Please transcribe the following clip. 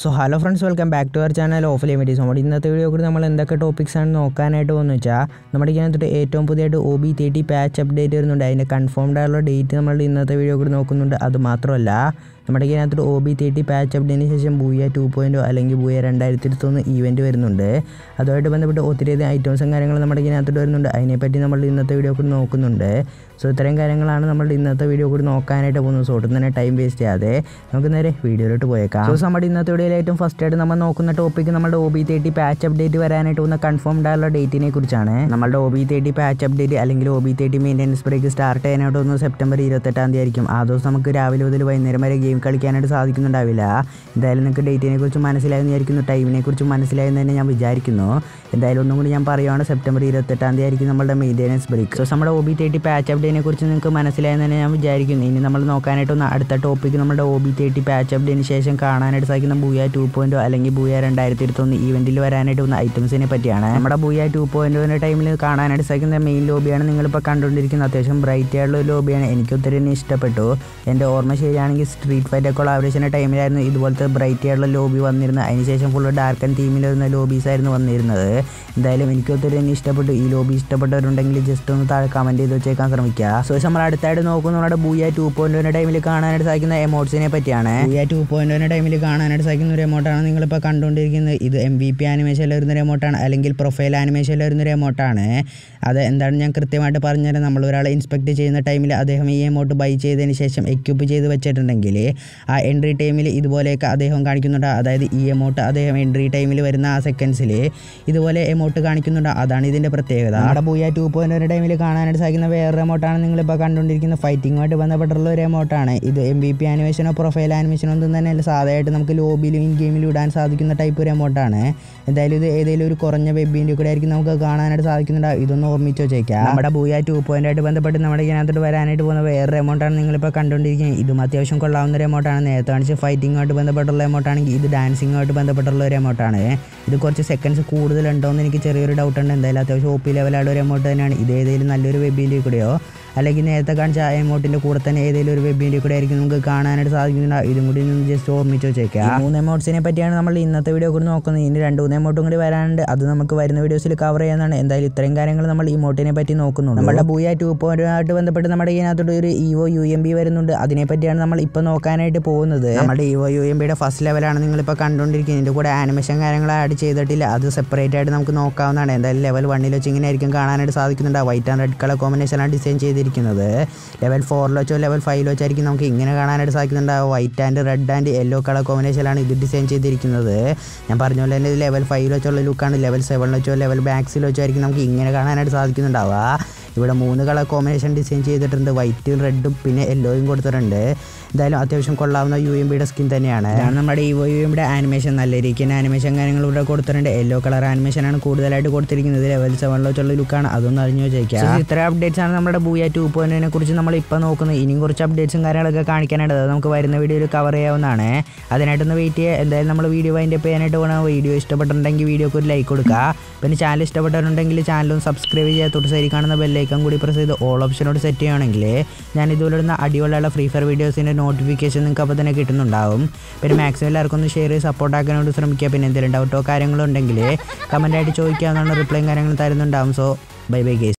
so hello friends welcome back to our channel of ലിമിറ്റീസ് നമ്മുടെ ഇന്നത്തെ വീഡിയോ കൂടി നമ്മൾ എന്തൊക്കെ ടോപ്പിക്സ് ആണ് നോക്കാനായിട്ട് പോകുന്നത് വെച്ചാൽ നമ്മുടെ ഇതിനകത്ത് ഏറ്റവും പുതിയതായിട്ട് O B thirty patch update വരുന്നുണ്ട് അതിൻ്റെ കൺഫേംഡ് ആയുള്ള ഡേറ്റ് നമ്മൾ ഇന്നത്തെ വീഡിയോ കൂടി നോക്കുന്നുണ്ട് അത് മാത്രമല്ല നമ്മുടെ ഇതിനകത്ത് ഒ ബി തേർട്ടി പാച്ച് അപ്ഡേറ്റിന് ശേഷം ബൂയ ടു പോയിൻറ്റോ അല്ലെങ്കിൽ ബൂയ രണ്ടായിരത്തി ഇരുപത്തൊന്ന് ഈവൻറ്റ് വരുന്നുണ്ട് അതുമായിട്ട് ബന്ധപ്പെട്ട് ഒത്തിരിയധികം ഐറ്റംസും കാര്യങ്ങളും നമ്മുടെ ഇതിനകത്തോട്ട് വരുന്നുണ്ട് അതിനെപ്പറ്റി നമ്മൾ ഇന്നത്തെ വീഡിയോ കൂടി നോക്കുന്നുണ്ട് സോ ഇത്രയും കാര്യങ്ങളാണ് നമ്മൾ ഇന്നത്തെ വീഡിയോ കൂടി നോക്കാനായിട്ട് പോകുന്നത് സോ ഒട്ടും തന്നെ ടൈം വേസ്റ്റ് ചെയ്യാതെ നമുക്ക് നേരെ വീഡിയോയിലോട്ട് പോയേക്കാം സോ നമ്മുടെ ഇന്നത്തെ വീഡിയോയിൽ ഏറ്റവും ഫസ്റ്റ് ആയിട്ട് നമ്മൾ നോക്കുന്ന ടോപ്പിക്ക് നമ്മുടെ O B thirty patch update വരാനായിട്ട് പോകുന്ന കൺഫേംഡ് ആയുള്ള ഡേറ്റിനെ കുറിച്ചാണ് നമ്മുടെ O B thirty patch update അല്ലെങ്കിൽ O B thirty maintenance break start ചെയ്യാനായിട്ട് പോകുന്നത് സെപ്റ്റംബർ ഇരുപത്തെട്ടാം തീയതി ആയിരിക്കും ആ ദിവസം നമുക്ക് രാവിലെ മുതൽ വൈകുന്നേരം വരെ ഗെയിം കളിക്കാനായിട്ട് സാധിക്കുന്നുണ്ടാവില്ല എന്തായാലും നിങ്ങൾക്ക് ഡേറ്റിനെ കുറിച്ച് മനസ്സിലായെന്ന് വിചാരിക്കുന്നു ടൈമിനെ കുറിച്ച് മനസ്സിലായെന്ന് തന്നെ ഞാൻ വിചാരിക്കുന്നു എന്തായാലും ഒന്നും കൂടി ഞാൻ പറയുവാണ് സെപ്റ്റംബർ ഇരുപത്തെട്ടാം തീയതി ആയിരിക്കും നമ്മുടെ മെയിൻ്റെനൻസ് ബ്രേക്ക് സോ നമ്മുടെ ഒ ബി തേർട്ടി പാച്ച് അപ്ഡേറ്റിനെ കുറിച്ച് നിങ്ങൾക്ക് മനസ്സിലായെന്ന് തന്നെ ഞാൻ വിചാരിക്കുന്നു ഇനി നമ്മൾ നോക്കാനായിട്ട് ഒന്ന് അടുത്ത ടോപ്പിക്ക് നമ്മുടെ ഒ ബി തേർട്ടി പാച്ച് അപ്ഡേറ്റിന് ശേഷം കാണാനായിട്ട് സാധിക്കുന്ന ബൂയ ടു പോയിൻറ്റോ അല്ലെങ്കിൽ ബൂയ രണ്ടായിരത്തി ഇരുപത്തൊന്ന് ഈവൻറ്റിൽ വരാനായിട്ട് വന്ന ഐറ്റംസിനെ പറ്റിയാണ് നമ്മുടെ ബൂയ ടു പോയിൻറ്റോൻ്റെ ടൈമിൽ കാണാനായിട്ട് സാധിക്കുന്ന മെയിൻ ലോബിയാണ് നിങ്ങളിപ്പോൾ കണ്ടുകൊണ്ടിരിക്കുന്നത് അത്യാവശ്യം ബ്രൈറ്റ് ആയിട്ടുള്ള ഒരു ലോബിയാണ് എനിക്ക് ഒത്തിരി തന്നെ ഇഷ്ടപ്പെട്ടു എൻ്റെ ഓർമ്മ ശരിയാണെങ്കിൽ സ്ട്രീറ്റ് ഫൈറ്റ് കൊളാബറേഷൻ്റെ ടൈമിലായിരുന്നു ഇതുപോലത്തെ ബ്രൈറ്റ് ആയിട്ടുള്ള ലോബി വന്നിരുന്നത് അതിനുശേഷം ഫുള്ള് ഡാർക്ക് ആൻഡ് തീമിൽ വരുന്ന ലോബീസ് ആയിരുന്നു വന്നിരുന്നത് എന്തായാലും എനിക്ക് ഒത്തിരി തന്നെ ഇഷ്ടപ്പെട്ടു ഈ ലോബി ഇഷ്ടപ്പെട്ടവരുണ്ടെങ്കിൽ ജസ്റ്റ് ഒന്ന് താഴെ കമൻറ്റ് ചെയ്ത് വെച്ചേക്കാൻ ശ്രമിക്കുക സോ നമ്മൾ അടുത്തായിട്ട് നോക്കുന്ന നമ്മുടെ ബൂയ ടു പോയിൻറ്റോൻ്റെ ടൈമിൽ കാണാനായിട്ട് സാധിക്കുന്ന എമോട്ട്സിനെ പറ്റിയാണ് ബൂയ ടു പോയിൻറ്റോൻ്റെ ടൈമിൽ കാണാനായിട്ട് സാധിക്കുന്ന ഒരു എമോട്ടാണ് നിങ്ങളിപ്പോൾ കണ്ടുകൊണ്ടിരിക്കുന്നത് ഇത് എം വി പി ആനിമേഷനിൽ വരുന്ന ഒരു എമോട്ടാണ് അല്ലെങ്കിൽ പ്രൊഫൈൽ ആനിമേഷനിൽ വരുന്ന ഒരു എമോട്ടാണ് അത് എന്താണ് ഞാൻ കൃത്യമായിട്ട് പറഞ്ഞുതരാം നമ്മൾ ഒരാളെ ഇൻസ്പെക്ട് ചെയ്യുന്ന ടൈമിൽ അദ്ദേഹം ഈ എമൗണ്ട് ബൈ ചെയ്തതിന് ശേഷം എക്യൂപ്പ് ചെയ്ത് വെച്ചിട്ടുണ്ടെങ്കിൽ ആ എൻട്രി ടൈമിൽ ഇതുപോലെയൊക്കെ അദ്ദേഹം കാണിക്കുന്നുണ്ട് അതായത് ഈ എമൗണ്ട് അദ്ദേഹം എൻട്രി ടൈമിൽ വരുന്ന ആ സെക്കൻഡ്സിൽ ഇതുപോലെ എമൗണ്ട് കാണിക്കുന്നുണ്ട് അതാണ് ഇതിൻ്റെ പ്രത്യേകത നമ്മുടെ ബൂയ ടു പോയിൻ്റ് ഒരു ടൈമിൽ കാണാനായിട്ട് സാധിക്കുന്ന വേറൊരു എമൗണ്ടാണ് നിങ്ങളിപ്പോൾ കണ്ടുകൊണ്ടിരിക്കുന്ന ഫൈറ്റിങ്ങുമായിട്ട് ബന്ധപ്പെട്ടുള്ള ഒരു എമൗണ്ടാണ് ഇത് എം ബി പി ആനിമേഷനോ പ്രൊഫൈൽ ആനിമേഷനോ ഒന്നും തന്നെ അല്ല സാധാരണയായിട്ട് നമുക്ക് ലോബിയിലും ഇൻ ഗെയിമിലും ഇടാൻ സാധിക്കുന്ന ടൈപ്പ് ഒരു എമൗണ്ടാണ് എന്തായാലും ഇത് ഏതെങ്കിലും ഒരു കുറഞ്ഞ വെബിൻ്റെ കൂടെ ആയിരിക്കും നമുക്ക് കാണാനായിട്ട് സാധിക്കുന്നുണ്ട് ഇതൊന്ന് ഓർമ്മിച്ച് വെച്ചേക്കാം നമ്മുടെ ബൂയ ടു പോയിൻ്റ് ആയിട്ട് ബന്ധപ്പെട്ട് നമ്മുടെ ഇതിനകത്തോട്ട് വരാനായിട്ട് പോകുന്ന വേറൊരു എമൗണ്ടാണ് നിങ്ങളിപ്പോൾ കണ്ടുകൊണ്ടിരിക്കുന്നത് ഇതും അത്യാവശ്യം കൊള്ളാവുന്ന ഒരു എമൗണ്ടാണ് നേരത്തെ കാണിച്ച് ഫൈറ്റിങ്ങുമായിട്ട് ബന്ധപ്പെട്ടുള്ള എമൗണ്ടാണെങ്കിൽ ഇത് ഡാൻസിങ്ങുമായിട്ട് ബന്ധപ്പെട്ടുള്ള ഒരു എമൗണ്ടാണ് ഇത് കുറച്ച് സെക്കൻഡ്സ് കൂടുതലുണ്ടോ എന്ന് എനിക്ക് ചെറിയൊരു ഡൗട്ട് ഉണ്ട് എന്തായാലും അത്യാവശ്യം ഒ പി ലെവലായുള്ള ഒരു എമൗണ്ട് തന്നെയാണ് ഇത് ഏതെങ്കിലും നല്ലൊരു വെബിൻ്റെ കൂടെയോ അല്ലെങ്കിൽ നേരത്തെ കാണിച്ച ആ എമൗണ്ടിൻ്റെ കൂടെ തന്നെ ഏതെങ്കിലും ഒരു വെബിൻ്റെ കൂടെ ആയിരിക്കും നമുക്ക് കാണാനായിട്ട് സാധിക്കുന്നുണ്ട് ഇതും കൂടി ഒന്ന് ജസ്റ്റ് ഓർമ്മിച്ച് വെച്ചേക്കാം ഈ മൂന്ന് എമൗണ്ട്സിനെ പറ്റിയാണ് നമ്മൾ ഇന്നത്തെ വീഡിയോ കൂടി നോക്കുന്നത് ഇനി രണ്ട് മൂന്ന് എമൗണ്ടും കൂടി വരാനുണ്ട് അത് നമുക്ക് വരുന്ന വീഡിയോസിൽ കവർ ചെയ്യാനാണ് എന്തായാലും ഇത്രയും കാര്യങ്ങൾ നമ്മൾ ഈ മോട്ടിനെ പറ്റി നോക്കുന്നുണ്ട് നമ്മുടെ ബൂയ ടു പോയിന്റുമായിട്ട് ബന്ധപ്പെട്ട് നമ്മുടെ ഇതിനകത്തോട്ട് ഒരു ഇവോ യു എം ബി വരുന്നുണ്ട് അതിനെ പറ്റിയാണ് നമ്മൾ ഇപ്പോൾ നോക്കാനായിട്ട് പോകുന്നത് നമ്മുടെ ഇവോ യു എം ബിയുടെ ഫസ്റ്റ് ലെവലാണ് നിങ്ങളിപ്പോൾ കണ്ടുകൊണ്ടിരിക്കുന്നത് ഇതിൻ്റെ കൂടെ ആനിമേഷൻ കാര്യങ്ങൾ ആഡ് ചെയ്തിട്ടില്ല അത് സെപ്പറേറ്റ് ആയിട്ട് നമുക്ക് നോക്കാവുന്നതാണ് എന്തായാലും ലെവൽ വണ്ണിൽ വെച്ച് ഇങ്ങനെ ആയിരിക്കും കാണാനായിട്ട് സാധിക്കുന്നുണ്ട് വൈറ്റ് ആൻഡ് റെഡ് കളർ കോമ്പിനേഷനാണ് ഡിസൈൻ ചെയ്തിരിക്കുന്നത് ലെവൽ ഫോറിൽ വെച്ചോ ലെവൽ ഫൈവിൽ വെച്ചായിരിക്കും നമുക്ക് ഇങ്ങനെ കാണാനായിട്ട് സാധിക്കുന്നുണ്ട് white and red and yellow colour കോമ്പിനേഷനിലാണ് ഇത് ഡിസൈൻ ചെയ്തിരിക്കുന്നത് ഞാൻ പറഞ്ഞ പോലെ തന്നെ ഇത് ലെവൽ ഫൈവിൽ വെച്ചുള്ള ലുക്കാണ് ലെവൽ സെവനിൽ വെച്ചോ ലെവൽ ബാക്സിൽ വെച്ചോ ആയിരിക്കും നമുക്ക് ഇങ്ങനെ കാണാനായിട്ട് സാധിക്കുന്നുണ്ടാവുക ഇവിടെ മൂന്ന് കളർ കോമ്പിനേഷൻ ഡിസൈൻ ചെയ്തിട്ടുണ്ട് വൈറ്റും റെഡും പിന്നെ യെല്ലോയും കൊടുത്തിട്ടുണ്ട് എന്തായാലും അത്യാവശ്യം കൊള്ളാവുന്ന യു എം ബിയുടെ സ്കിൻ തന്നെയാണ് ഇതാണ് നമ്മുടെ ഈ യു എം ബിയുടെ ആനിമേഷൻ നല്ല രീതിക്ക് ആനിമേഷൻ കാര്യങ്ങൾ ഇവിടെ കൊടുത്തിട്ടുണ്ട് യെല്ലോ കളർ ആനിമേഷനാണ് കൂടുതലായിട്ട് കൊടുത്തിരിക്കുന്നത് ലെവൽ സെവനിൽ വെച്ചുള്ള ലുക്കാണ് അതൊന്നും അറിഞ്ഞു വെച്ചേക്കാം ഇത്ര അപ്ഡേറ്റ്സ് ആണ് നമ്മുടെ ബൂയ ടു പോയിന്റിനെ കുറിച്ച് നമ്മൾ ഇപ്പോൾ നോക്കുന്നത് ഇനിയും കുറച്ച് അപ്ഡേറ്റ്സും കാര്യങ്ങളൊക്കെ കാണിക്കാനായിട്ട് അത് നമുക്ക് വരുന്ന വീഡിയോയിൽ കവർ ചെയ്യാവുന്നതാണ് അതിനായിട്ടൊന്ന് വെയിറ്റ് ചെയ്യുക എന്തായാലും നമ്മൾ വീഡിയോ അതിൻ്റെ ചെയ്യാനായിട്ട് പോകണം വീഡിയോ ഇഷ്ടപ്പെട്ടിട്ടുണ്ടെങ്കിൽ വീഡിയോക്ക് ഒരു ലൈക്ക് കൊടുക്കുക പിന്നെ ചാനൽ ഇഷ്ടപ്പെട്ടവരുണ്ടെങ്കിൽ ചാനലും സബ്സ്ക്രൈബ് ചെയ്യുക തൊട്ട് സൈഡിൽ കാണുന്ന ബെല്ലൈക്കൺ കൂടി പ്രസ് ചെയ്ത് ഓൾ ഓപ്ഷനോട് സെറ്റ് ചെയ്യുകയാണെങ്കിൽ ഞാൻ ഇതുപോലെ ഇടുന്ന അടിപൊളിയുള്ള ഫ്രീ ഫയർ വീഡിയോസിൻ്റെ നോട്ടിഫിക്കേഷൻ നിങ്ങൾക്ക് അപ്പോൾ തന്നെ കിട്ടുന്നുണ്ടാവും പിന്നെ മാക്സിമം എല്ലാവർക്കും ഒന്ന് ഷെയർ ചെയ്ത് സപ്പോർട്ട് ആക്കാനായിട്ട് ശ്രമിക്കുക പിന്നെ എന്തെങ്കിലും ഡൗട്ടോ കാര്യങ്ങളോ ഉണ്ടെങ്കിൽ കമൻറ്റായിട്ട് ചോദിക്കാവുന്നതാണ് റിപ്ലൈയും കാര്യങ്ങളും തരുന്നുണ്ടാവും സോ ബൈ ബൈ ഗേസ്